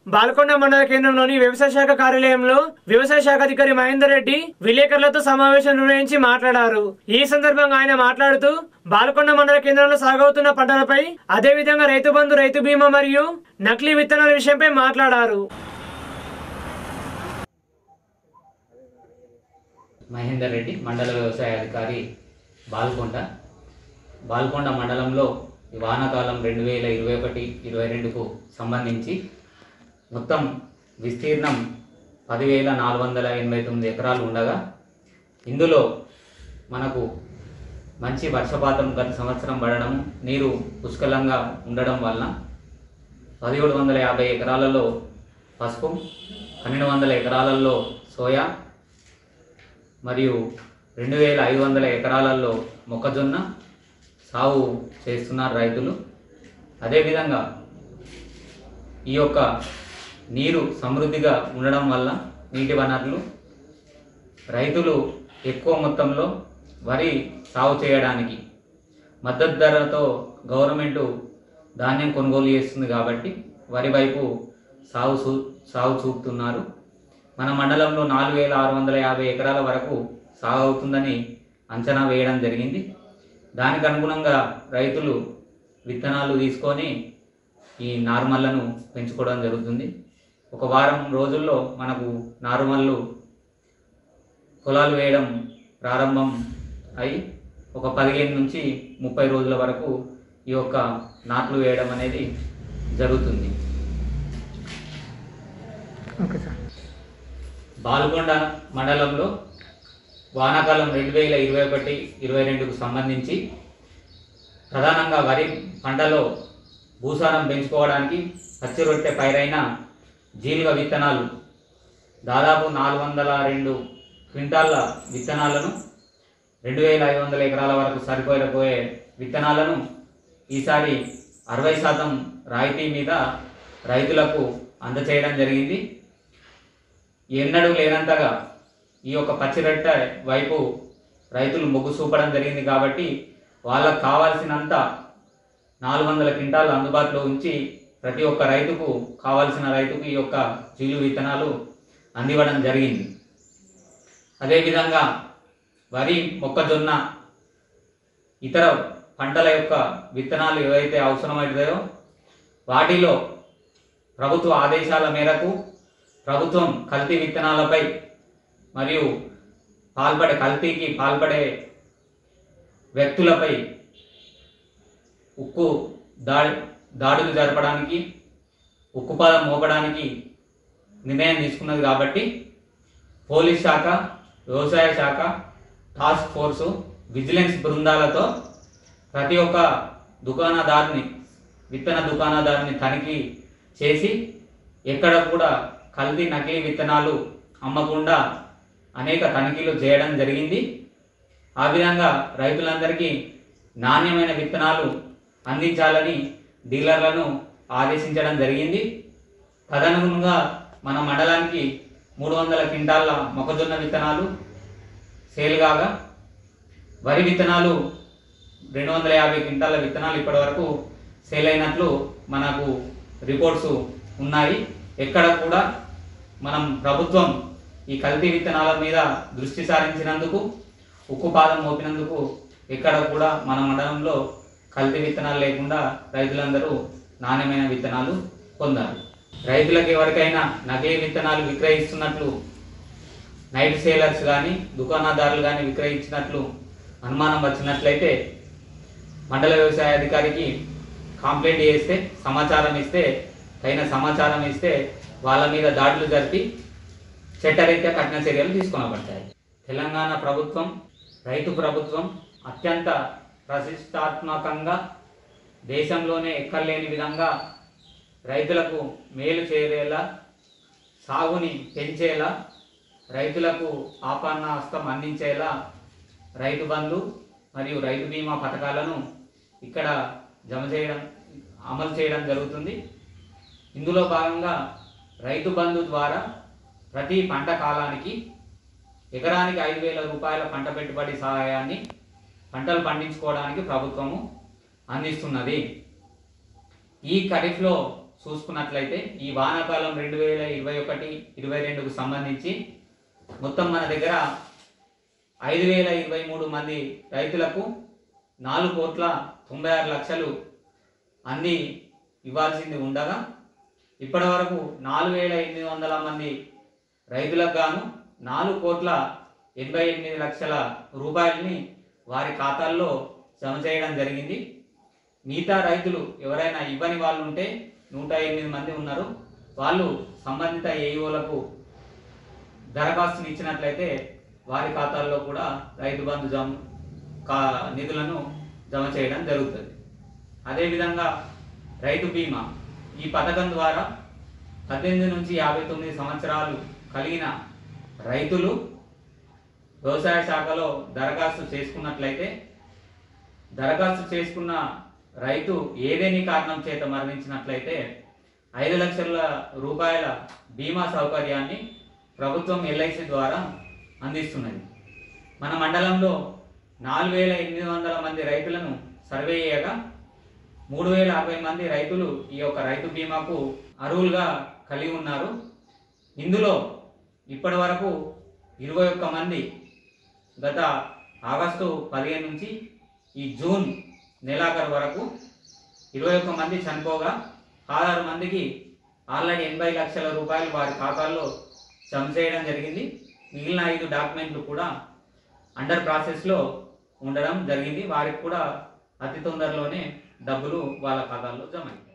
బాల్కొండ మండల కేంద్రంలోని వ్యవసాయ శాఖ కార్యాలయంలో వ్యవసాయ శాఖ అధికారి మహేందర్ రెడ్డి విలేకరులతో సమావేశం నిర్వహించి మాట్లాడారు ఈ సందర్భంగా ఆయన మాట్లాడుతూ బాల్కొండ మండల కేంద్రంలో సాగవుతున్న పంటలపై అదేవిధంగా రైతు బంధు రైతు బీమా మరియు నకిలీ విత్తనాల విషయంపై మాట్లాడారు మహేందర్ రెడ్డి మండల వ్యవసాయ అధికారి బాల్కొండ బాల్కొండ మండలంలో ఈ వానాకాలం రెండు వేల ఇరవై ఒకటి ఇరవై రెండుకు సంబంధించి మొత్తం విస్తీర్ణం పదివేల నాలుగు వందల ఎనభై తొమ్మిది ఎకరాలు ఉండగా ఇందులో మనకు మంచి వర్షపాతం గత సంవత్సరం పడడం నీరు పుష్కలంగా ఉండడం వలన పదిహేడు వందల యాభై ఎకరాలలో పసుపు పన్నెండు వందల ఎకరాలలో సోయా మరియు రెండు వేల ఐదు వందల ఎకరాలలో మొక్కజొన్న సాగు చేస్తున్నారు రైతులు అదేవిధంగా ఈ యొక్క నీరు సమృద్ధిగా ఉండడం వల్ల నీటి వనరులు రైతులు ఎక్కువ మొత్తంలో వరి సాగు చేయడానికి మద్దతు ధరతో గవర్నమెంట్ ధాన్యం కొనుగోలు చేస్తుంది కాబట్టి వరి వైపు సాగు చూ సాగు చూపుతున్నారు మన మండలంలో నాలుగు వేల ఆరు వందల యాభై ఎకరాల వరకు సాగు అవుతుందని అంచనా వేయడం జరిగింది దానికి అనుగుణంగా రైతులు విత్తనాలు తీసుకొని ఈ నార్మల్లను పెంచుకోవడం జరుగుతుంది ఒక వారం రోజుల్లో మనకు నార్మల్లు పొలాలు వేయడం ప్రారంభం అయి ఒక పదిహేను నుంచి ముప్పై రోజుల వరకు ఈ యొక్క నాట్లు వేయడం అనేది జరుగుతుంది బాల్కొండ మండలంలో వానాకాలం రెండు వేల ఇరవై ఒకటి ఇరవై రెండుకు సంబంధించి ప్రధానంగా వరి పంటలో భూసారం పెంచుకోవడానికి పచ్చి రొట్టె పైరైన జీలుగ విత్తనాలు దాదాపు నాలుగు వందల రెండు క్వింటాళ్ళ విత్తనాలను రెండు వేల ఐదు వందల ఎకరాల వరకు సరిపోయే విత్తనాలను ఈసారి అరవై శాతం రాయితీ మీద రైతులకు అందచేయడం జరిగింది ఎన్నడూ లేనంతగా ఈ యొక్క పచ్చిరొట్ట వైపు రైతులు మొగ్గు చూపడం జరిగింది కాబట్టి వాళ్ళకు కావాల్సినంత నాలుగు వందల క్వింటాలు అందుబాటులో ఉంచి ప్రతి ఒక్క రైతుకు కావాల్సిన రైతుకు ఈ యొక్క జీలు విత్తనాలు అందివ్వడం జరిగింది అదేవిధంగా వరి మొక్కజొన్న ఇతర పంటల యొక్క విత్తనాలు ఏవైతే అవసరమవుతాయో వాటిలో ప్రభుత్వ ఆదేశాల మేరకు ప్రభుత్వం కల్తీ విత్తనాలపై మరియు పాల్పడే కల్తీకి పాల్పడే వ్యక్తులపై ఉక్కు దాడి దాడులు జరపడానికి ఉక్కుపాదం మోపడానికి నిర్ణయం తీసుకున్నది కాబట్టి పోలీస్ శాఖ వ్యవసాయ శాఖ టాస్క్ ఫోర్సు విజిలెన్స్ బృందాలతో ప్రతి ఒక్క దుకాణదారుని విత్తన దుకాణదారుని తనిఖీ చేసి ఎక్కడ కూడా కల్తీ నకిలీ విత్తనాలు అమ్మకుండా అనేక తనిఖీలు చేయడం జరిగింది ఆ విధంగా రైతులందరికీ నాణ్యమైన విత్తనాలు అందించాలని డీలర్లను ఆదేశించడం జరిగింది తదనుగుణంగా మన మండలానికి మూడు వందల క్వింటాళ్ళ మొక్కజొన్న విత్తనాలు సేల్ కాగా వరి విత్తనాలు రెండు వందల యాభై క్వింటాల విత్తనాలు ఇప్పటివరకు సేల్ అయినట్లు మనకు రిపోర్ట్స్ ఉన్నాయి ఎక్కడ కూడా మనం ప్రభుత్వం ఈ కల్తీ విత్తనాల మీద దృష్టి సారించినందుకు ఉక్కుపాదం మోపినందుకు ఎక్కడ కూడా మన మండలంలో కల్తీ విత్తనాలు లేకుండా రైతులందరూ నాణ్యమైన విత్తనాలు పొందారు రైతులకు ఎవరికైనా నకిలీ విత్తనాలు విక్రయిస్తున్నట్లు నైట్ సేలర్స్ కానీ దుకాణదారులు కానీ విక్రయించినట్లు అనుమానం వచ్చినట్లయితే మండల వ్యవసాయ అధికారికి కంప్లైంట్ చేస్తే సమాచారం ఇస్తే తగిన సమాచారం ఇస్తే వాళ్ళ మీద దాడులు జరిపి చట్టరీత్యా కఠిన చర్యలు తీసుకొనబడతాయి తెలంగాణ ప్రభుత్వం రైతు ప్రభుత్వం అత్యంత ప్రతిష్టాత్మకంగా దేశంలోనే ఎక్కర్లేని విధంగా రైతులకు మేలు చేరేలా సాగుని పెంచేలా రైతులకు ఆపన్న హస్తం అందించేలా రైతు బంధు మరియు రైతు బీమా పథకాలను ఇక్కడ జమ చేయడం అమలు చేయడం జరుగుతుంది ఇందులో భాగంగా రైతు బంధు ద్వారా ప్రతి పంట కాలానికి ఎకరానికి ఐదు వేల రూపాయల పంట పెట్టుబడి సహాయాన్ని పంటలు పండించుకోవడానికి ప్రభుత్వము అందిస్తున్నది ఈ ఖరీఫ్లో చూసుకున్నట్లయితే ఈ వానాకాలం రెండు వేల ఇరవై ఒకటి ఇరవై రెండుకు సంబంధించి మొత్తం మన దగ్గర ఐదు వేల ఇరవై మూడు మంది రైతులకు నాలుగు కోట్ల తొంభై ఆరు లక్షలు అంది ఇవ్వాల్సింది ఉండగా ఇప్పటి వరకు నాలుగు వేల ఎనిమిది వందల మంది రైతులకు గాను నాలుగు కోట్ల ఎనభై ఎనిమిది లక్షల రూపాయలని వారి ఖాతాల్లో జమ చేయడం జరిగింది మిగతా రైతులు ఎవరైనా ఇవ్వని వాళ్ళు ఉంటే నూట ఎనిమిది మంది ఉన్నారు వాళ్ళు సంబంధిత ఏఈఓలకు దరఖాస్తుని ఇచ్చినట్లయితే వారి ఖాతాల్లో కూడా రైతు బంధు జమ కా నిధులను జమ చేయడం జరుగుతుంది అదేవిధంగా రైతు బీమా ఈ పథకం ద్వారా పద్దెనిమిది నుంచి యాభై తొమ్మిది సంవత్సరాలు కలిగిన రైతులు వ్యవసాయ శాఖలో దరఖాస్తు చేసుకున్నట్లయితే దరఖాస్తు చేసుకున్న రైతు ఏదేని కారణం చేత మరణించినట్లయితే ఐదు లక్షల రూపాయల బీమా సౌకర్యాన్ని ప్రభుత్వం ఎల్ఐసి ద్వారా అందిస్తున్నది మన మండలంలో నాలుగు వేల ఎనిమిది వందల మంది రైతులను సర్వే చేయగా మూడు వేల అరవై మంది రైతులు ఈ యొక్క రైతు బీమాకు అర్హులుగా కలిగి ఉన్నారు ఇందులో ఇప్పటి వరకు ఇరవై ఒక్క మంది గత ఆగస్టు పదిహేను నుంచి ఈ జూన్ నెలాఖరు వరకు ఇరవై ఒక్క మంది చనిపోగా పదహారు మందికి ఆల్రెడీ ఎనభై లక్షల రూపాయలు వారి ఖాతాల్లో జమ చేయడం జరిగింది మిగిలిన ఐదు డాక్యుమెంట్లు కూడా అండర్ ప్రాసెస్లో ఉండడం జరిగింది వారికి కూడా అతి తొందరలోనే డబ్బులు వాళ్ళ ఖాతాల్లో జమ అయ్యాయి